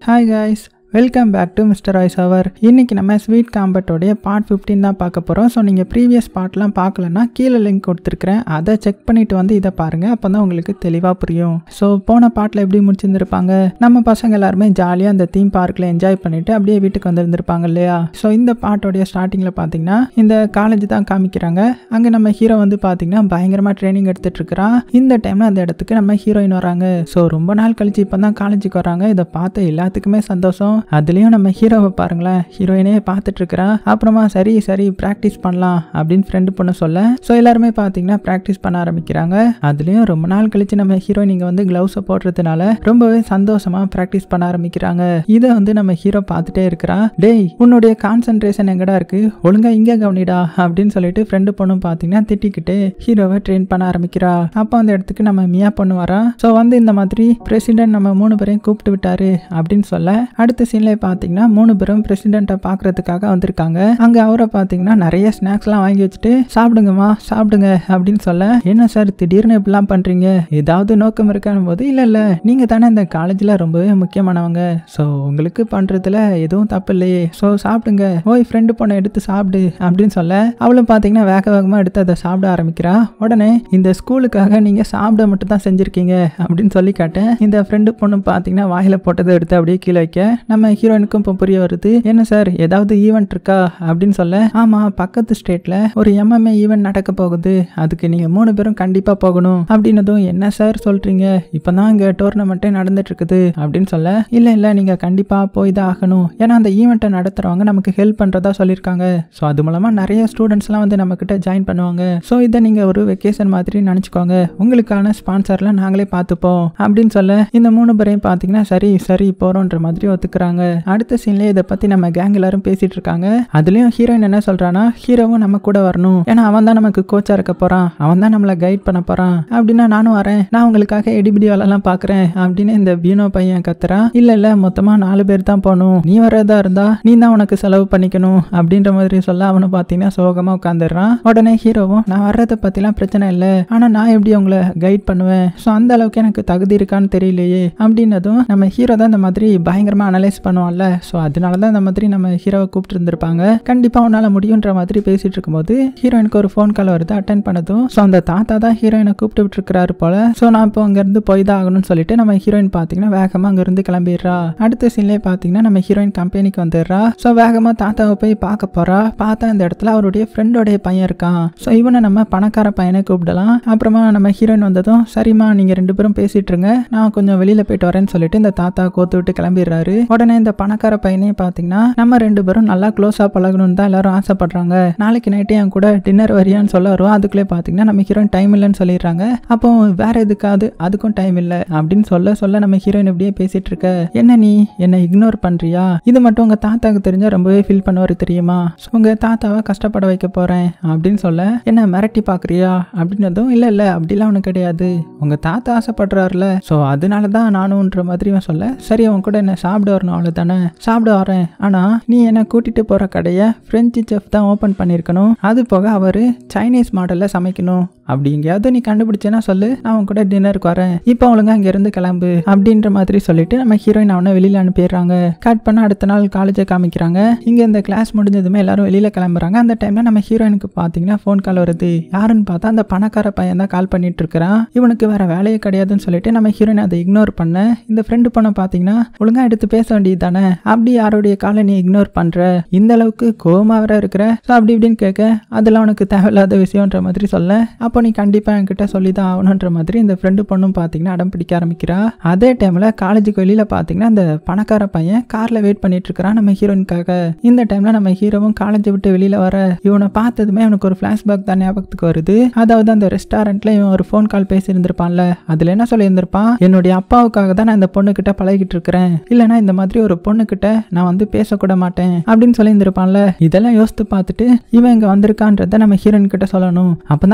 hi guys welcome back to mister voice அவர் இன்னைக்கு நம்ம ஸ்வீட் காம்பட்டோடைய பார்ட் 15 தான் பார்க்க போகிறோம் ஸோ நீங்கள் ப்ரீவியஸ் பார்ட்லாம் பார்க்கலன்னா கீழே லிங்க் கொடுத்துருக்குறேன் அதை செக் பண்ணிட்டு வந்து இதை பாருங்கள் அப்போ தான் உங்களுக்கு தெளிவாக புரியும் ஸோ போன பார்ட்டில் எப்படி முடிச்சிருந்துருப்பாங்க நம்ம பசங்க எல்லாருமே ஜாலியாக அந்த தீம் பார்க்கில் என்ஜாய் பண்ணிட்டு அப்படியே வீட்டுக்கு வந்திருந்திருப்பாங்க இல்லையா ஸோ இந்த பார்ட்டோடைய ஸ்டார்டிங்கில் பார்த்தீங்கன்னா இந்த காலேஜ் தான் காமிக்கிறாங்க அங்கே நம்ம ஹீரோ வந்து பார்த்தீங்கன்னா பயங்கரமாக ட்ரைனிங் எடுத்துட்டு இருக்கிறான் இந்த டைமில் அந்த இடத்துக்கு நம்ம ஹீரோயின் வராங்க ஸோ ரொம்ப நாள் கழிச்சு இப்போ தான் காலேஜுக்கு வராங்க இதை பார்த்த எல்லாத்துக்குமே சந்தோஷம் அதுலேயும் நம்ம ஹீரோவை பாருங்களேன் ஹீரோயினே பார்த்துட்டு இருக்கிறா அப்புறமா சரி சரி ப்ராக்டிஸ் பண்ணலாம் அப்படின்னு ஃப்ரெண்டு பொண்ணு சொல்ல ஸோ எல்லாருமே பார்த்தீங்கன்னா ப்ராக்டிஸ் பண்ண ஆரம்பிக்கிறாங்க அதுலேயும் ரொம்ப நாள் கழிச்சு நம்ம ஹீரோயின் இங்கே வந்து க்ளவுஸை போடுறதுனால ரொம்பவே சந்தோஷமாக ப்ராக்டிஸ் பண்ண ஆரம்பிக்கிறாங்க இதை வந்து நம்ம ஹீரோ பார்த்துட்டே இருக்கிறா டேய் உன்னுடைய கான்சென்ட்ரேஷன் எங்கடா இருக்கு ஒழுங்கா இங்கே கவனிடா அப்படின்னு சொல்லிட்டு ஃப்ரெண்டு பொண்ணும் பார்த்தீங்கன்னா திட்டிக்கிட்டு ஹீரோவை ட்ரெயின் பண்ண ஆரம்பிக்கிறா அப்போ அந்த இடத்துக்கு நம்ம மியா பொண்ணு வரா ஸோ வந்து இந்த மாதிரி பிரசிடென்ட் நம்ம மூணு பேரையும் கூப்பிட்டு விட்டாரு அப்படின்னு சொல்ல அடுத்த சீன்ல பார்த்தீங்கன்னா மூணு பேரும் பிரசிடென்ட்டை பார்க்கறதுக்காக வந்திருக்காங்க அங்கே அவரை பார்த்தீங்கன்னா நிறைய ஸ்நாக்ஸ்லாம் வாங்கி வச்சுட்டு சாப்பிடுங்கம்மா சாப்பிடுங்க அப்படின்னு சொல்ல என்ன சார் திடீர்னு இப்படிலாம் பண்ணுறீங்க ஏதாவது நோக்கம் இருக்கான்னு போது இல்லை இல்லை நீங்கள் தானே இந்த காலேஜில் ரொம்பவே முக்கியமானவங்க ஸோ உங்களுக்கு பண்ணுறதுல எதுவும் தப்பு இல்லையே ஸோ சாப்பிடுங்க ஓய் ஃப்ரெண்டு பொண்ணை எடுத்து சாப்பிடு அப்படின்னு சொல்ல அவளும் பார்த்தீங்கன்னா வேக வேகமாக எடுத்து அதை சாப்பிட ஆரம்பிக்கிறா உடனே இந்த ஸ்கூலுக்காக நீங்கள் சாப்பிட மட்டும் தான் செஞ்சுருக்கீங்க அப்படின்னு சொல்லி காட்டேன் இந்த ஃப்ரெண்டு பொண்ணு பார்த்தீங்கன்னா வாயில போட்டதை எடுத்து அப்படியே கீழே வைக்க நம்ம ஹீரோயினுக்கும் இப்போ புரிய வருது என்ன சார் ஏதாவது ஈவெண்ட் இருக்கா அப்படின்னு சொல்ல ஆமாம் பக்கத்து ஸ்டேட்டில் ஒரு எம்எம்ஏ ஈவெண்ட் நடக்க போகுது அதுக்கு நீங்கள் மூணு பேரும் கண்டிப்பாக போகணும் அப்படின்னதும் என்ன சார் சொல்கிறீங்க இப்போ தான் இங்கே டோர்னமெண்ட்டே நடந்துட்டு இருக்குது அப்படின்னு சொல்ல இல்லை இல்லை நீங்கள் கண்டிப்பாக போய் தான் ஆகணும் ஏன்னா அந்த ஈவெண்ட்டை நடத்துகிறவங்க நமக்கு ஹெல்ப் பண்ணுறதா சொல்லியிருக்காங்க ஸோ அது மூலமாக நிறைய ஸ்டூடெண்ட்ஸ்லாம் வந்து நம்மக்கிட்ட ஜாயின் பண்ணுவாங்க ஸோ இதை நீங்கள் ஒரு வெக்கேஷன் மாதிரி நினச்சிக்கோங்க உங்களுக்கான ஸ்பான்சர்லாம் நாங்களே பார்த்துப்போம் அப்படின்னு சொல்ல இந்த மூணு பேரையும் பார்த்தீங்கன்னா சரி சரி போகிறோன்ற மாதிரி ஒத்துக்கிறாங்க அடுத்த சீன்லேயே இதை பற்றி நம்ம கேங் எல்லாரும் பேசிட்டு இருக்காங்க அதுலேயும் ஹீரோயின் என்ன சொல்கிறான்னா ஹீரோவும் நம்ம கூட வரணும் ஏன்னா அவன் தான் நமக்கு கோச்சாக இருக்க போகிறான் அவன் தான் நம்மளை கைட் பண்ண போகிறான் அப்படின்னா நானும் வரேன் நான் உங்களுக்காக எடிபிடி வேலைலாம் பார்க்குறேன் அப்படின்னு இந்த பீனோ பையன் கத்துறான் இல்லை இல்லை மொத்தமாக நாலு பேர் தான் போகணும் நீ வரதா இருந்தா நீ தான் உனக்கு செலவு பண்ணிக்கணும் அப்படின்ற மாதிரி சொல்ல அவனை பார்த்தீங்கன்னா சோகமாக உட்காந்துடுறான் உடனே ஹீரோவும் நான் வர்றதை பற்றிலாம் பிரச்சனை இல்லை ஆனால் நான் எப்படி உங்களை கைட் பண்ணுவேன் ஸோ அந்த அளவுக்கு எனக்கு தகுதி இருக்கான்னு தெரியலையே அப்படின்னதும் நம்ம ஹீரோ தான் இந்த மாதிரி பயங்கரமாக அனலைஸ் பண்ணுவான்ல ஸோ அதனால தான் இந்த மாதிரி நம்ம ஹீரோவை கூப்பிட்டு இருந்திருப்பாங்க கண்டிப்பாக உன்னால் முடியுன்ற மாதிரி பேசிட்டு இருக்கும்போது ஹீரோயினுக்கு ஒரு ஃபோன் கால் வருது அட்டன் பண்ணதும் ஸோ அந்த தாத்தா தான் ஹீரோயினை கூப்பிட்டு விட்டுருக்கிறாரு போல ஸோ நான் இப்போ அங்கேருந்து போய் தான் ஆகணும்னு சொல்லிட்டு நம்ம ஹீரோயின் பார்த்தீங்கன்னா வேகமாக அங்கேருந்து கிளம்பிடுறா அடுத்த சீன்லேயே பார்த்தீங்கன்னா நம்ம ஹீரோயின் கம்பெனிக்கு வந்துடுறா ஸோ வேகமாக தாத்தாவை போய் பார்க்க போறா பார்த்தா இந்த இடத்துல அவருடைய ஃப்ரெண்டோடைய பையன் இருக்கான் ஸோ இவனை நம்ம பணக்கார பையனை கூப்பிடலாம் அப்புறமா நம்ம ஹீரோயின் வந்ததும் சரிம்மா நீங்கள் ரெண்டு பேரும் பேசிட்டு இருங்க நான் கொஞ்சம் வெளியில் போயிட்டு வரேன்னு சொல்லிட்டு இந்த தாத்தா கோத்து விட்டு கிளம்பிடுறாரு உடனே இந்த பணக்கார பையனையும் பார்த்தீங்கன்னா நம்ம ரெண்டு பேரும் நல்லா க்ளோஸாக பழகணும்னு தான் எல்லாரும் ஆசைப்படுறாங்க நாளைக்கு நைட்டு என் கூட டின்னர் வரியான்னு சொல்ல வருவோம் அதுக்குள்ளே பார்த்தீங்கன்னா நம்ம ஹீரோயின் டைம் இல்லைன்னு சொல்லிடுறாங்க அப்போ வேற எதுக்காவது அதுக்கும் டைம் இல்லை அப்படின்னு சொல்ல சொல்ல நம்ம ஹீரோயின் இப்படியே பேசிட்டு இருக்க என்ன நீ என்னை இக்னோர் பண்றியா இது மட்டும் உங்க தாத்தாக்கு தெரிஞ்சா ரொம்பவே ஃபீல் பண்ணுவாரு தெரியுமா உங்க தாத்தாவை கஷ்டப்பட வைக்க போறேன் அப்படின்னு சொல்ல என்ன மிரட்டி பாக்குறியா அப்படின்னதும் இல்ல இல்ல அப்படிலாம் ஒன்றும் கிடையாது உங்க தாத்தா ஆசைப்படுறாருல ஸோ அதனால தான் நானும்ன்ற மாதிரி இவன் சொல்ல சரி அவன் கூட என்ன சாப்பிட வரணும் அவ்வளோ தானே சாப்பிட வரேன் ஆனா நீ என்ன கூட்டிட்டு போற கடையை ஃப்ரெஞ்சு செஃப் தான் ஓப்பன் பண்ணியிருக்கணும் அது போக அவரு சைனீஸ் மாடல்ல சமைக்கணும் அப்படி எங்கேயாவது நீ கண்டுபிடிச்சேன்னா சொல்லு நான் அவன் கூட டின்னருக்கு வரேன் இப்போ ஒழுங்கா அங்க இருந்து கிளம்பு அப்படின்ற மாதிரி சொல்லிட்டு நம்ம ஹீரோயின் அவனை வெளியில அனுப்பிடுறாங்க கட் பண்ண அடுத்த நாள் காலேஜை காமிக்கிறாங்க இங்க இந்த கிளாஸ் முடிஞ்சதுமே எல்லாரும் வெளியில கிளம்புறாங்க அந்த டைம்ல நம்ம ஹீரோயினுக்கு பாத்தீங்கன்னா ஃபோன் கால் வருது யாருன்னு பார்த்தா அந்த பணக்கார பையன் தான் கால் பண்ணிட்டு இருக்கிறான் இவனுக்கு வேற வேலையே கிடையாதுன்னு சொல்லிட்டு நம்ம ஹீரோயின் அதை இக்னோர் பண்ண இந்த ஃப்ரெண்டு பொண்ணை பாத்தீங்கன்னா ஒழுங்கா எடுத்து பேச வேண்டியது தானே அப்படி யாருடைய காலை நீ இக்னோர் பண்ற இந்த அளவுக்கு கோவமா வேற இருக்கிற ஸோ அப்படி இப்படின்னு கேட்க அதெல்லாம் உனக்கு தேவையில்லாத விஷயம்ன்ற மாதிரி சொல்ல அப்போ நீ கண்டிப்பா என்கிட்ட சொல்லி தான் ஆகணுன்ற மாதிரி இந்த ஃப்ரெண்டு பொண்ணும் பாத்தீங்கன்னா அடம் பிடிக்க ஆரம்பிக்கிறா அதே டைம்ல காலேஜுக்கு வெளியில பாத்தீங்கன்னா அந்த பணக்கார பையன் கார்ல வெயிட் பண்ணிட்டு இருக்கிறான் நம்ம ஹீரோயினுக்காக இந்த டைம்ல நம்ம ஹீரோவும் காலேஜை விட்டு வெளியில வர இவனை பார்த்ததுமே அவனுக்கு ஒரு ஃபிளாஷ்பேக் தான் ஞாபகத்துக்கு வருது அதாவது அந்த ரெஸ்டாரண்ட்ல இவன் ஒரு ஃபோன் கால் பேசியிருந்திருப்பான்ல அதுல என்ன சொல்லியிருந்திருப்பான் என்னுடைய அப்பாவுக்காக தான் நான் இந்த பொண்ணு கிட்ட பழகிட்டு இருக்கிறேன் இல்லைன்னா இந்த மாதிரி ஒரு பொண்ணு கிட்ட நான் வந்து பேசக்கூட மாட்டேன் அப்படின்னு சொல்லியிருந்திருப்பான்ல இதெல்லாம் யோசித்து பார்த்துட்டு இவன் இங்க வந்திருக்கான்றத நம்ம ஹீரோயின் கிட்ட சொல்லணும் அப்பதான் அவங்க உஷாரா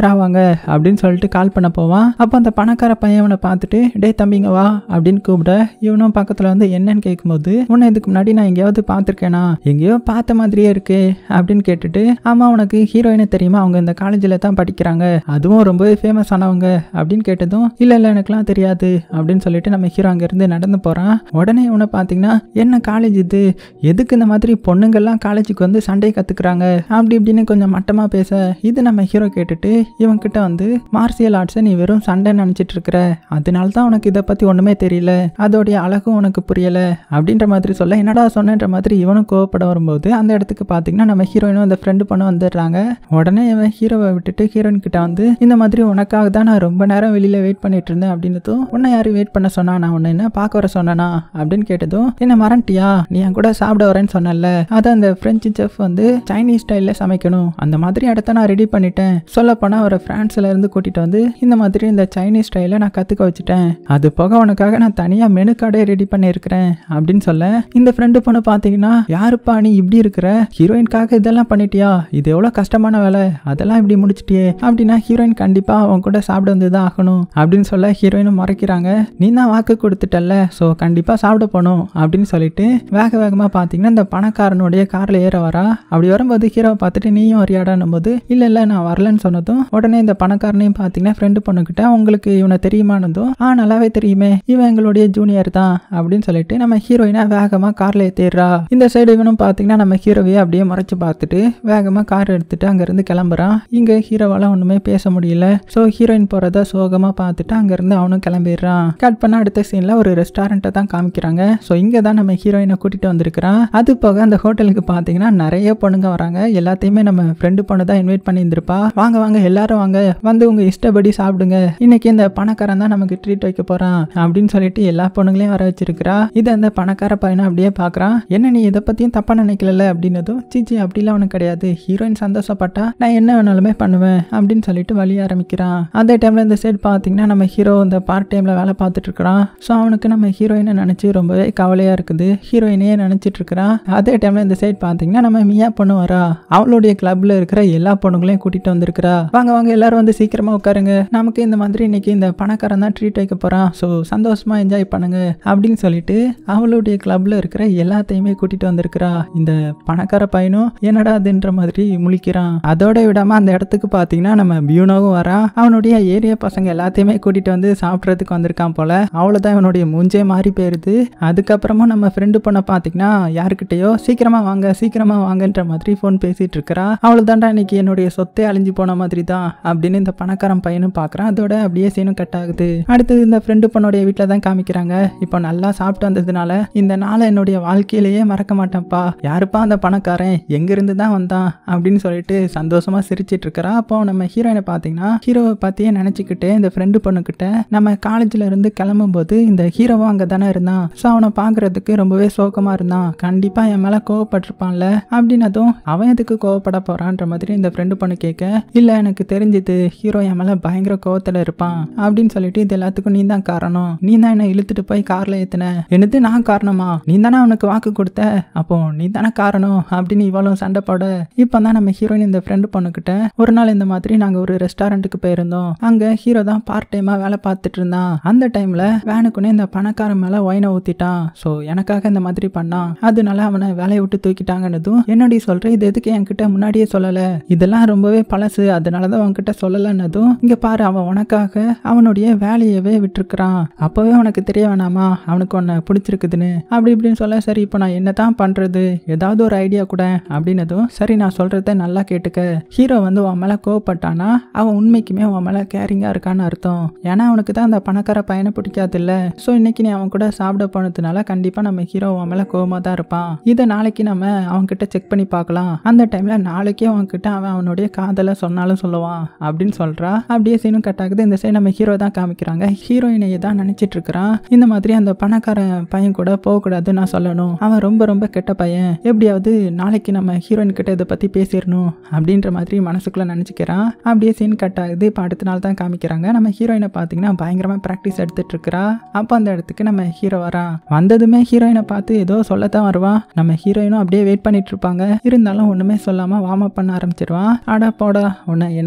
நேரா வாங்க அப்படின்னு சொல்லிட்டு கால் பண்ண போவான் அப்போ அந்த பணக்கார பையன் அவனை பார்த்துட்டு டே தம்பிங்க வா அப்படின்னு கூப்பிட இவனும் பக்கத்தில் வந்து என்னன்னு கேட்கும்போது உன்னை இதுக்கு முன்னாடி நான் எங்கேயாவது பார்த்துருக்கேனா எங்கேயோ பார்த்த மாதிரியே இருக்கு அப்படின்னு கேட்டுட்டு ஆமா உனக்கு ஹீரோயினை தெரியுமா அவங்க இந்த காலேஜில் தான் படிக்கிறாங்க அதுவும் ரொம்பவே ஃபேமஸ் ஆனவங்க அப்படின்னு கேட்டதும் இல்ல இல்ல எனக்குலாம் தெரியாது அப்படின்னு சொல்லிட்டு நம்ம ஹீரோ அங்கேருந்து நடந்து போறான் உடனே இவனை பார்த்தீங்கன்னா என்ன காலேஜ் இது எதுக்கு இந்த மாதிரி பொண்ணுங்கள்லாம் காலேஜுக்கு வந்து சண்டை கத்துக்கிறாங்க அப்படி இப்படின்னு கொஞ்சம் மட்டமா பேச இது நம்ம ஹீரோ கேட்டுட்டு இவன் கிட்ட வந்து மார்சியல் ஆர்ட்ஸை நீ வெறும் சண்டை நினைச்சிட்டு இருக்கிற அதனால தான் உனக்கு இதை பத்தி ஒண்ணுமே தெரியல அதோடைய அழகும் உனக்கு புரியல அப்படின்ற மாதிரி சொல்ல என்னடா சொன்னன்ற மாதிரி இவனும் கோவப்பட வரும்போது அந்த இடத்துக்கு பார்த்தீங்கன்னா நம்ம ஹீரோயினும் அந்த ஃப்ரெண்டு பண்ண வந்துடுறாங்க உடனே இவன் ஹீரோவை விட்டுட்டு ஹீரோயின் கிட்ட வந்து இந்த மாதிரி உனக்காக தான் நான் ரொம்ப நேரம் வெளியில வெயிட் பண்ணிட்டு இருந்தேன் அப்படின்னதும் உன்னை யாரு வெயிட் பண்ண சொன்னா நான் உன்னை என்ன பார்க்க வர சொன்னனா அப்படின்னு கேட்டதும் என்ன மறந்துட்டியா நீ என் கூட சாப்பிட வரேன்னு சொன்னல அதான் அந்த பிரெஞ்சு செஃப் வந்து சைனீஸ் ஸ்டைல்ல சமைக்கணும் அந்த மாதிரி இடத்த நான் ரெடி பண்ணிட்டேன் சொல்ல போனா அவரை பிரான்ஸ்ல இருந்து கூட்டிட்டு வந்து இந்த மாதிரி இந்த சைனீஸ் ஸ்டைல நான் கத்துக்க வச்சுட்டேன் அது போக உனக்காக நான் தனியா மெனு கார்டே ரெடி பண்ணியிருக்கிறேன் அப்படின்னு சொல்ல இந்த ஃப்ரெண்டு பொண்ணு பாத்தீங்கன்னா யாருப்பா நீ இப்படி இருக்கிற ஹீரோயின்காக இதெல்லாம் பண்ணிட்டியா இது எவ்வளவு கஷ்டமான வேலை அதெல்லாம் இப்படி முடிச்சிட்டியே அப்படின்னா ஹீரோயின் கண்டிப்பா அவன் கூட சாப்பிட வந்து தான் ஆகணும் அப்படின்னு சொல்ல ஹீரோயினும் மறைக்கிறாங்க நீ தான் வாக்கு கொடுத்துட்டல்ல ஸோ கண்டிப்பா சாப்பிட போகணும் அப்படின்னு சொல்லிட்டு வேக வேகமா பாத்தீங்கன்னா இந்த பணக்காரனுடைய கார்ல ஏற வரா அப்படி வரும்போது ஹீரோவை பார்த்துட்டு நீயும் வரியாடானும் போது இல்ல இல்ல நான் வரலன்னு சொன்னதும் உடனே இந்த பணக்காரனையும் பாத்தீங்கன்னா ஃப்ரெண்டு பொண்ணுகிட்ட உங்களுக்கு இவனை தெரியுமானதும் ஆ நல்லாவே தெரியுமே இவன் எங்களுடைய ஜூனியர் தான் அப்படின்னு சொல்லிட்டு நம்ம ஹீரோயினை வேகமா கார்ல ஏத்திடுறா இந்த சைடு இவனும் பாத்தீங்கன்னா நம்ம ஹீரோவையே அப்படியே மறைச்சு பார்த்துட்டு வேகமா கார் எடுத்துட்டு அங்க இருந்து கிளம்புறான் இங்க ஹீரோவால ஒண்ணுமே பேச முடியல சோ ஹீரோயின் போறத சோகமா பார்த்துட்டு அங்க இருந்து அவனும் கிளம்பிடுறான் கட் பண்ண அடுத்த சீன்ல ஒரு ரெஸ்டாரண்ட்டை தான் காமிக்கிறாங்க சோ இங்க தான் நம்ம ஹீரோயினை கூட்டிட்டு வந்திருக்கிறான் அது போக அந்த ஹோட்டலுக்கு பாத்தீங்கன்னா நிறைய பொண்ணுங்க வராங்க எல்லாத்தையுமே நம்ம ஃப்ரெண்டு பொண்ணு தான் இன்வைட் பண்ணியிருந்திருப்பா வாங்க வாங்க எல்லாரும் வாங்க வந்து உங்க இஷ்டப்படி சாப்பிடுங்க இன்னைக்கு இந்த பணக்காரன் தான் நமக்கு ட்ரீட் வைக்க போறான் அப்படின்னு சொல்லிட்டு எல்லா பொண்ணுங்களையும் வர வச்சிருக்கிறா இதை அந்த பணக்கார பையனை அப்படியே பாக்குறான் என்ன நீ இதை பத்தியும் தப்பா நினைக்கல அப்படின்னதும் சீச்சி அப்படிலாம் ஒன்றும் கிடையாது ஹீரோயின் சந்தோஷப்பட்டா நான் என்ன வேணாலுமே பண்ணுவேன் அப்படின்னு சொல்லிட்டு வழி ஆரம்பிக்கிறான் அதே டைம்ல இந்த சைடு பாத்தீங்கன்னா நம்ம ஹீரோ இந்த பார்ட் டைம்ல வேலை பார்த்துட்டு இருக்கிறான் ஸோ அவனுக்கு நம்ம ஹீரோயினை நினைச்சு ரொம்பவே கவலையா இருக்குது ஹீரோயினையே நினைச்சிட்டு இருக்கிறான் அதே டைம்ல இந்த சைடு பாத்தீங்கன்னா நம்ம மியா பொண்ணு வரா அவளுடைய கிளப்ல இருக்கிற எல்லா பொண்ணுங்களையும் கூட்டிட்டு வந்திருக்கிறா வாங்க வாங்க எல்லாரும் வந்து சீக்கிரமா உட்காருங்க நமக்கு இந்த மாதிரி இன்னைக்கு இந்த பணக்காரன் தான் ட்ரீட் வைக்க போறான் ஸோ சந்தோஷமா என்ஜாய் பண்ணுங்க அப்படின்னு சொல்லிட்டு அவளுடைய கிளப்ல இருக்கிற எல்லாத்தையுமே கூட்டிட்டு வந்திருக்கிறா இந்த பணக்கார பையனும் என்னடா அதுன்ற மாதிரி முழிக்கிறான் அதோட விடாம அந்த இடத்துக்கு பாத்தீங்கன்னா நம்ம பியூனோவும் வரான் அவனுடைய ஏரியா பசங்க எல்லாத்தையுமே கூட்டிட்டு வந்து சாப்பிட்றதுக்கு வந்திருக்கான் போல அவ்வளவுதான் இவனுடைய மூஞ்சே மாறி போயிருது அதுக்கப்புறமா நம்ம ஃப்ரெண்டு பொண்ணை பாத்தீங்கன்னா யாருக்கிட்டயோ சீக்கிரமா வாங்க சீக்கிரமா வாங்கன்ற மாதிரி ஃபோன் பேசிட்டு இருக்கிறா அவ்வளவுதான்டா இன்னைக்கு என்னுடைய சொத்தே அழிஞ்சு போன மாதிரி தான் அப்படின்னு இந்த பணக்காரன் பையனும் பாக்குறான் அதோட அப்படியே சீனும் கட் ஆகுது அடுத்தது இந்த ஃப்ரெண்டு பொண்ணுடைய வீட்டில் தான் காமிக்கிறாங்க இப்போ நல்லா சாப்பிட்டு வந்ததுனால இந்த நாளை என்னுடைய வாழ்க்கையிலேயே மறக்க மாட்டேன்ப்பா யாருப்பா அந்த பணக்காரன் எங்கிருந்து தான் வந்தான் அப்படின்னு சொல்லிட்டு சந்தோஷமா சிரிச்சிட்டு இருக்கிறா அப்போ நம்ம ஹீரோயினை பார்த்தீங்கன்னா ஹீரோவை பத்தியே நினைச்சுக்கிட்டு இந்த ஃப்ரெண்டு பொண்ணுக்கிட்ட நம்ம காலேஜ்ல இருந்து கிளம்பும் போது இந்த ஹீரோவும் அங்கே தானே இருந்தான் ஸோ அவனை பார்க்கறதுக்கு ரொம்பவே சோகமா இருந்தான் கண்டிப்பா என் மேல கோவப்பட்டிருப்பான்ல அப்படின்னதும் அவன் எதுக்கு கோவப்பட போறான்ற மாதிரி இந்த ஃப்ரெண்டு பொண்ணு கேட்க இல்ல எனக்கு தெரிஞ்சது ஹீரோ என் மேல பயங்கர கோவத்துல இருப்பான் அப்படின்னு சொல்லிட்டு இது எல்லாத்துக்கும் நீ தான் காரணம் நீ தான் என்ன இழுத்துட்டு போய் கார்ல ஏத்துன என்னது நான் காரணமா நீ தானே அவனுக்கு வாக்கு கொடுத்த அப்போ நீ தானே காரணம் அப்படின்னு இவளும் சண்டை போட இப்போ தான் நம்ம ஹீரோயின் இந்த ஃப்ரெண்டு பொண்ணுக்கிட்ட ஒரு நாள் இந்த மாதிரி நாங்கள் ஒரு ரெஸ்டாரண்ட்டுக்கு போயிருந்தோம் அங்கே ஹீரோ தான் பார்ட் டைமாக வேலை பார்த்துட்டு இருந்தான் அந்த டைமில் வேனுக்குன்னே இந்த பணக்காரன் மேலே ஒயினை ஊற்றிட்டான் ஸோ எனக்காக இந்த மாதிரி பண்ணான் அதனால அவனை வேலையை விட்டு தூக்கிட்டாங்கன்னதும் என்னடி சொல்ற இது எதுக்கு என்கிட்ட முன்னாடியே சொல்லலை இதெல்லாம் ரொம்பவே பழசு அதனால தான் உன்கிட்ட சொல்லலைன்னதும் இங்கே பாரு அவன் உனக்காக அவனுடைய வேலையவே விட்டுருக்கிறான் அப்போவே உனக்கு தெரிய வேணாமா அவனுக்கு உன்னை பிடிச்சிருக்குதுன்னு அப்படி இப்படின்னு சொல்ல சரி இப்போ நான் என்ன தான் பண்ணுறது ஏதாவது ஒரு ஐடியா கூட அப்படின்னதும் சரி நான் சொல்கிறத நல்லா கேட்டுக்க ஹீரோ வந்து உன் மேலே கோவப்பட்டானா அவன் உண்மைக்குமே உன் மேலே கேரிங்காக இருக்கான்னு அர்த்தம் ஏன்னா அவனுக்கு தான் அந்த பணக்கார பையனை பிடிக்காது இல்லை ஸோ இன்னைக்கு நீ அவன் கூட சாப்பிட போனதுனால கண்டிப்பாக நம்ம ஹீரோ அவன் மேலே கோவமாக தான் இருப்பான் இதை நாளைக்கு நம்ம அவன்கிட்ட செக் பண்ணி பார்க்கலாம் அந்த டைமில் நாளைக்கே அவன்கிட்ட அவன் அவனுடைய காதலை சொன்னாலும் சொல்லுவான் அப்படின்னு சொல்கிறா அப்படியே சீனும் கட் ஆகுது இந்த சைடு நம்ம ஹீரோ தான் காமிக்கிறாங்க ஹீரோயினையை தான் நினச்சிட்டு இருக்கிறான் இந்த மாதிரி அந்த பணக்கார பையன் கூட போகக்கூடாது நான் சொல்லணும் அவன் ரொம்ப ரொம்ப கெட்ட பையன் எப்படியாவது நாளைக்கு நம்ம ஹீரோயின் கிட்ட இதை பற்றி பேசிடணும் அப்படின்ற மாதிரி மனசுக்குள்ள நினச்சிக்கிறான் அப்படியே சீன் கட் ஆகுது இப்போ அடுத்த நாள் தான் காமிக்கிறாங்க நம்ம ஹீரோயினை பார்த்தீங்கன்னா பயங்கரமாக ப்ராக்டிஸ் எடுத்துட்டு இருக்கிறா அப்போ அந்த இடத்துக்கு நம்ம ஹீரோ வரான் வந்ததுமே ஹீரோயினை பார்த்து ஏதோ சொல்லத்தான் வருவான் நம்ம ஹீரோயினும் அப்படியே வெயிட் பண்ணிட்டு இருப்பாங்க இருந்தாலும் ஒன்றுமே சொல்லாமல் வார்ம் அப் பண்ண ஆரம்பிச்சிருவான் அடா போடா உன்னை என்ன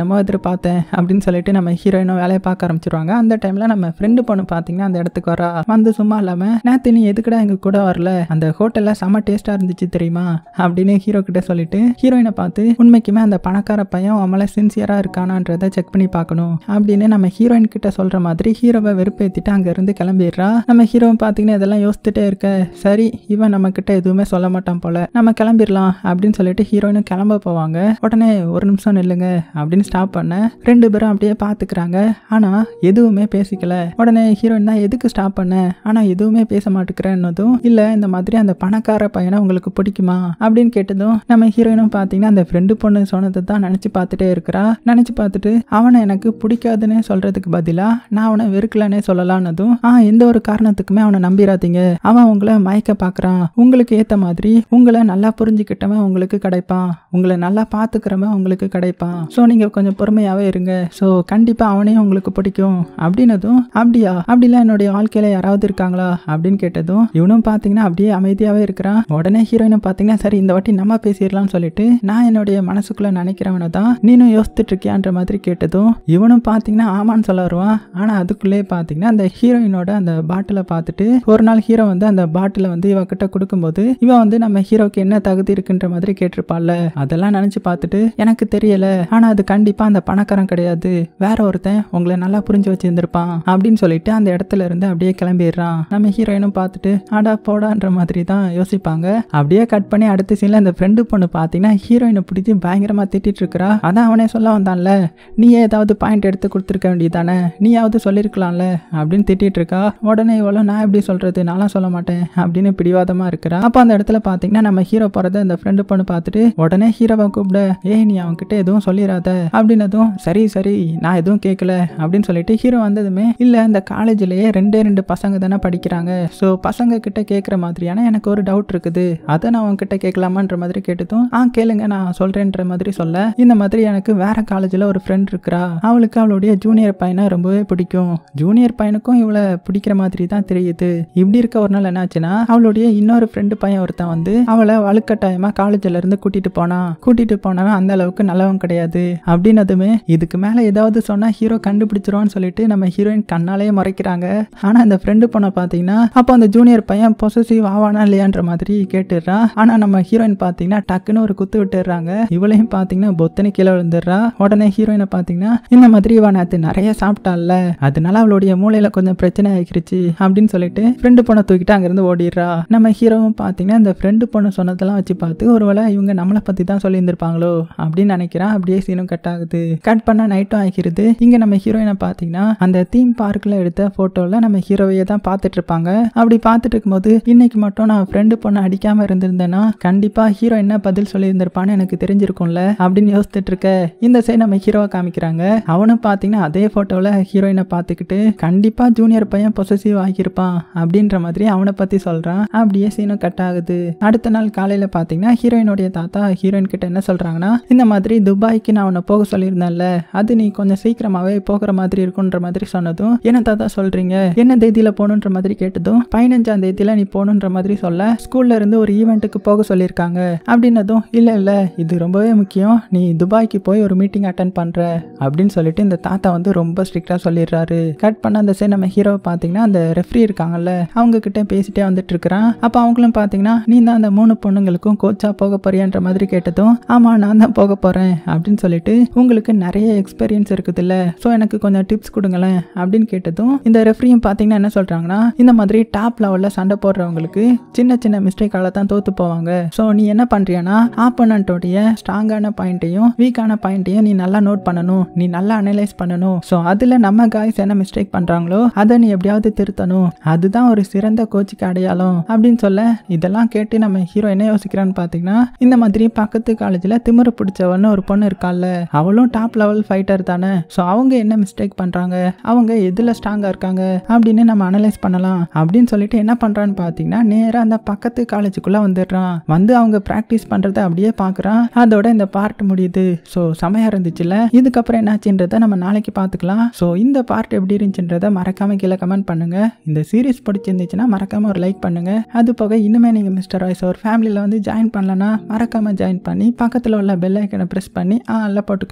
என்னமோ எதிர்பார்த்தேன் அப்படின்னு சொல்லிட்டு நம்ம ஹீரோயினும் வேலையை பார்க்க ஆரம்பிச்சிருவாங்க அந்த டைம்ல நம்ம ஃப்ரெண்டு பொண்ணு பார்த்தீங்கன்னா அந்த இடத்துக்கு வரா வந்து சும்மா இல்லாம நேத்து நீ எதுக்குடா எங்க கூட வரல அந்த ஹோட்டல்ல செம டேஸ்டா இருந்துச்சு தெரியுமா அப்படின்னு ஹீரோ கிட்ட சொல்லிட்டு ஹீரோயினை பார்த்து உண்மைக்குமே அந்த பணக்கார பையன் அவன் சின்சியரா இருக்கானான்றத செக் பண்ணி பார்க்கணும் அப்படின்னு நம்ம ஹீரோயின் கிட்ட சொல்ற மாதிரி ஹீரோவை வெறுப்பேத்திட்டு அங்க இருந்து கிளம்பிடுறா நம்ம ஹீரோ பார்த்தீங்கன்னா இதெல்லாம் யோசிச்சுட்டே இருக்க சரி இவன் நம்ம கிட்ட எதுவுமே சொல்ல மாட்டான் போல நம்ம கிளம்பிடலாம் அப்படின்னு சொல்லிட்டு ஹீரோயினும் கிளம்ப போவாங்க உடனே ஒரு நிமிஷம் நில்லுங்க அப்படின்னு ஸ்டாப் பண்ண ரெண்டு பேரும் அப்படியே பார்த்துக்கிறாங்க ஆனா எதுவுமே பேசிக்கல உடனே ஹீரோயின் தான் எதுக்கு ஸ்டாப் பண்ண ஆனா எதுவுமே பேச மாட்டேங்கிறேன்னதும் இல்ல இந்த மாதிரி அந்த பணக்கார பையனை உங்களுக்கு பிடிக்குமா அப்படின்னு கேட்டதும் நம்ம ஹீரோயினும் பார்த்தீங்கன்னா அந்த ஃப்ரெண்டு பொண்ணு சொன்னதை தான் நினச்சி பார்த்துட்டே இருக்கிறா நினச்சி பார்த்துட்டு அவனை எனக்கு பிடிக்காதுன்னு சொல்றதுக்கு பதிலாக நான் அவனை வெறுக்கலன்னே சொல்லலான்னதும் ஆ எந்த ஒரு காரணத்துக்குமே அவனை நம்பிடாதீங்க அவன் உங்களை மயக்க பார்க்குறான் உங்களுக்கு ஏற்ற மாதிரி உங்களை நல்லா புரிஞ்சுக்கிட்டவன் உங்களுக்கு கிடைப்பான் உங்களை நல்லா பார்த்துக்கிறவன் உங்களுக்கு கிடைப்பான் ஸோ நீங்கள் கொஞ்சம் பொறுமையாகவே இருங்க ஸோ கண்டிப்பாக அவனையும் உங்களுக்கு பிடிக்கும் அப்படின்னதும் அப்படியா அப்படிலாம் என்னுடைய வாழ்க்கையில் யாராவது இருக்காங்களா அப்படின்னு கேட்டதும் இவனும் பார்த்தீங்கன்னா அப்படியே அமைதியாகவே இருக்கிறான் உடனே ஹீரோயினும் பார்த்தீங்கன்னா சரி இந்த வாட்டி நம்ம பேசிடலாம்னு சொல்லிட்டு நான் என்னுடைய மனசுக்குள்ள நினைக்கிறவனை தான் நீனும் யோசிச்சுட்டு இருக்கியான்ற மாதிரி கேட்டதும் இவனும் பார்த்தீங்கன்னா ஆமான்னு சொல்ல வருவான் ஆனால் அதுக்குள்ளே பார்த்தீங்கன்னா அந்த ஹீரோயினோட அந்த பாட்டிலை பார்த்துட்டு ஒரு நாள் ஹீரோ வந்து அந்த பாட்டிலை வந்து இவ கிட்ட கொடுக்கும்போது இவன் வந்து நம்ம ஹீரோக்கு என்ன தகுதி இருக்குன்ற மாதிரி கேட்டிருப்பாள்ல அதெல்லாம் நினச்சி பார்த்துட்டு எனக்கு தெரியல ஆனால் அது கண்டிப்பாக அந்த பணக்காரன் கிடையாது வேற ஒருத்தன் உங்களை நல்லா புரிஞ்சு வச்சிருந்திருப்பான் அப்படின்னு சொல்லிட்டு அந்த இடத்துல இருந்து அப்படியே கிளம்பிடுறான் நம்ம ஹீரோயினும் பார்த்துட்டு ஆடா போடான்ற மாதிரி தான் யோசிப்பாங்க அப்படியே கட் பண்ணி அடுத்த சீன்ல அந்த ஃப்ரெண்டு பொண்ணு பார்த்தீங்கன்னா ஹீரோயினை பிடிச்சி பயங்கரமா திட்டிட்டு இருக்கிறா அதான் அவனே சொல்ல வந்தான்ல நீயே ஏதாவது பாயிண்ட் எடுத்து கொடுத்துருக்க வேண்டியதானே நீயாவது சொல்லியிருக்கலாம்ல அப்படின்னு திட்டிட்டு இருக்கா உடனே இவ்வளோ நான் எப்படி சொல்றது நான்லாம் சொல்ல மாட்டேன் அப்படின்னு பிடிவாதமா இருக்கிறா அப்போ அந்த இடத்துல பார்த்தீங்கன்னா நம்ம ஹீரோ போறத அந்த ஃப்ரெண்டு பொண்ணு பார்த்துட்டு உடனே ஹீரோவை கூப்பிட ஏய் நீ அவன்கிட்ட எதுவும் சொல்லிடாத அப்படின்னதும் சரி சரி நான் எதுவும் கேட்கல அப்படின்னு சொல்லிட்டு ஹீரோ வந்ததுமே இல்லை இந்த காலேஜ்லயே ரெண்டே ரெண்டு பசங்க தானே படிக்கிறாங்க ஸோ பசங்க கிட்ட கேட்குற மாதிரியான எனக்கு ஒரு டவுட் இருக்குது அதை நான் உன்கிட்ட கேட்கலாமான்ற மாதிரி கேட்டதும் ஆ கேளுங்க நான் சொல்றேன்ற மாதிரி சொல்ல இந்த மாதிரி எனக்கு வேற காலேஜில் ஒரு ஃப்ரெண்ட் இருக்கிறா அவளுக்கு அவளுடைய ஜூனியர் பையனை ரொம்பவே பிடிக்கும் ஜூனியர் பையனுக்கும் இவளை பிடிக்கிற மாதிரி தான் தெரியுது இப்படி இருக்க ஒரு நாள் என்னாச்சுன்னா அவளுடைய இன்னொரு ஃப்ரெண்டு பையன் ஒருத்தன் வந்து அவளை வலுக்கட்டாயமா காலேஜ்ல இருந்து கூட்டிட்டு போனான் கூட்டிட்டு போனவன் அந்த அளவுக்கு நல்லவன் கிடையாது அப்படின்னதுமே இதுக்கு மேல ஏதாவது சொன்னா ஹீரோ கண்டுபிடிச்சிருவான்னு சொல்லிட்டு நம்ம ஹீரோயின் கண்ணாலே மறைக்கிறாங்க ஆனா அந்த ஃப்ரெண்டு பொண்ணை பாத்தீங்கன்னா அப்போ அந்த ஜூனியர் பையன் பொசசிவ் ஆவானா இல்லையான்ற மாதிரி கேட்டுடுறான் ஆனா நம்ம ஹீரோயின் பாத்தீங்கன்னா டக்குன்னு ஒரு குத்து விட்டுடுறாங்க இவளையும் பாத்தீங்கன்னா பொத்தனை கீழே விழுந்துடுறா உடனே ஹீரோயினை பாத்தீங்கன்னா இந்த மாதிரி இவன் நேத்து நிறைய சாப்பிட்டால அதனால அவளுடைய மூளையில கொஞ்சம் பிரச்சனை ஆகிருச்சு அப்படின்னு சொல்லிட்டு ஃப்ரெண்டு பொண்ணை தூக்கிட்டு அங்கிருந்து ஓடிடுறா நம்ம ஹீரோவும் பாத்தீங்கன்னா இந்த ஃப்ரெண்டு பொண்ணு சொன்னதெல்லாம் வச்சு பார்த்து ஒருவேளை இவங்க நம்மளை பத்தி தான் சொல்லியிருந்திருப்பாங்களோ அப்படின்னு நினைக்கிறான் அப்படியே சீனும் கட் ஆகுது கட் பண்ணா நைட்டும் ஆகிருது இங்க நம்ம ஹீரோயினை பாத்தீங்கன்னா அந்த தீம் பார்க்ல எடுத்த போட்டோல நம்ம ஹீரோவையே தான் பார்த்துட்டு இருப்பாங்க அப்படி பார்த்துட்டு இருக்கும்போது இன்னைக்கு மட்டும் நான் ஃப்ரெண்டு பொண்ணை அடிக்காம இருந்திருந்தேன்னா கண்டிப்பா ஹீரோ என்ன பதில் சொல்லியிருந்திருப்பான்னு எனக்கு தெரிஞ்சிருக்கும்ல அப்படின்னு யோசிச்சுட்டு இருக்க இந்த சைடு நம்ம ஹீரோவை காமிக்கிறாங்க அவனும் பாத்தீங்கன்னா அதே போட்டோல ஹீரோயினை பார்த்துக்கிட்டு கண்டிப்பா ஜூனியர் பையன் பொசசிவ் ஆகியிருப்பான் அப்படின்ற மாதிரி அவனை பத்தி சொல்றான் அப்படியே சீனும் கட் ஆகுது அடுத்த நாள் காலையில பாத்தீங்கன்னா ஹீரோயினுடைய தாத்தா ஹீரோயின் கிட்ட என்ன சொல்றாங்கன்னா இந்த மாதிரி துபாய்க்கு நான் உன்னை போக சொல்லியிருந்தேன்ல அது நீ கொஞ்சம் சீக்கிரமாவே போகிற மாதிரி இருக்குன்ற மாதிரி சொன்னதும் என்ன தாத்தா சொல்றீங்க என்ன தேதியில போகணுன்ற மாதிரி கேட்டதும் பதினஞ்சாம் தேதியில நீ போகணுன்ற மாதிரி சொல்ல ஸ்கூல்ல இருந்து ஒரு ஈவெண்ட்டுக்கு போக சொல்லியிருக்காங்க அப்படின்னதும் இல்ல இல்ல இது ரொம்பவே முக்கியம் நீ துபாய்க்கு போய் ஒரு மீட்டிங் அட்டன் பண்ற அப்படின்னு சொல்லிட்டு இந்த தாத்தா வந்து ரொம்ப ஸ்ட்ரிக்டா சொல்லிடுறாரு கட் பண்ண அந்த சைடு நம்ம ஹீரோவை பாத்தீங்கன்னா அந்த ரெஃப்ரி இருக்காங்கல்ல அவங்க கிட்ட பேசிட்டே வந்துட்டு இருக்கிறான் அப்ப அவங்களும் பாத்தீங்கன்னா நீ தான் அந்த மூணு பொண்ணுங்களுக்கும் கோச்சா போக போறியான்ற மாதிரி கேட்டதும் ஆமா நான் தான் போக போறேன் அப்படின்னு சொல்லிட்டு உங்களுக்கு நிறைய எக்ஸ்பீரியன்ஸ் இருக்குதுல்ல ஸோ எனக்கு கொஞ்சம் டிப்ஸ் கொடுங்களேன் அப்படின்னு கேட்டதும் இந்த ரெஃப்ரியும் பார்த்தீங்கன்னா என்ன சொல்றாங்கன்னா இந்த மாதிரி டாப் லெவலில் சண்டை போடுறவங்களுக்கு சின்ன சின்ன மிஸ்டேக்கால தான் தோத்து போவாங்க ஸோ நீ என்ன பண்றியானா ஆப்போனண்ட்டோடைய ஸ்ட்ராங்கான பாயிண்ட்டையும் வீக்கான பாயிண்ட்டையும் நீ நல்லா நோட் பண்ணணும் நீ நல்லா அனலைஸ் பண்ணணும் ஸோ அதில் நம்ம காய்ஸ் என்ன மிஸ்டேக் பண்றாங்களோ அதை நீ எப்படியாவது திருத்தணும் அதுதான் ஒரு சிறந்த கோச்சுக்கு அடையாளம் அப்படின்னு சொல்ல இதெல்லாம் கேட்டு நம்ம ஹீரோ என்ன யோசிக்கிறான்னு பார்த்தீங்கன்னா இந்த மாதிரி பக்கத்து காலேஜில் திமிரு பிடிச்சவன்னு ஒரு பொண்ணு இருக்கால்ல அவளும் டாப் லெவல் ஃபைட்டர் தானே ஸோ அவங்க என்ன மிஸ்டேக் பண்ணுறாங்க அவங்க எதில் ஸ்ட்ராங்காக இருக்காங்க அப்படின்னு நம்ம அனலைஸ் பண்ணலாம் அப்படின்னு சொல்லிட்டு என்ன பண்ணுறான்னு பார்த்தீங்கன்னா நேராக அந்த பக்கத்து காலேஜுக்குள்ளே வந்துடுறான் வந்து அவங்க ப்ராக்டிஸ் பண்ணுறத அப்படியே பார்க்குறான் அதோட இந்த பார்ட் முடியுது ஸோ செமையாக இருந்துச்சுல்ல இதுக்கப்புறம் என்னாச்சுன்றதை நம்ம நாளைக்கு பார்த்துக்கலாம் ஸோ இந்த பார்ட் எப்படி இருந்துச்சுன்றதை மறக்காம கீழே கமெண்ட் பண்ணுங்க இந்த சீரிஸ் பிடிச்சிருந்துச்சுன்னா மறக்காம ஒரு லைக் பண்ணுங்க அது போக இன்னுமே நீங்கள் மிஸ்டர் வாய்ஸ் ஒரு ஃபேமிலியில் வந்து ஜாயின் பண்ணலன்னா மறக்காம ஜாயின் பண்ணி பக்கத்தில் உள்ள பெல் ஐக்கனை ப்ரெஸ் பண்ணி ஆ எல்லாம் போட்டுக்கோங்க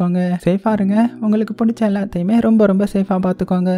பார்த்துக்கோங்க சேஃபாக இருங்க உங்களுக்கு பிடிச்ச எல்லாத்தையுமே ரொம்ப ரொம்ப சேஃபாக பார்த்துக்கோங்க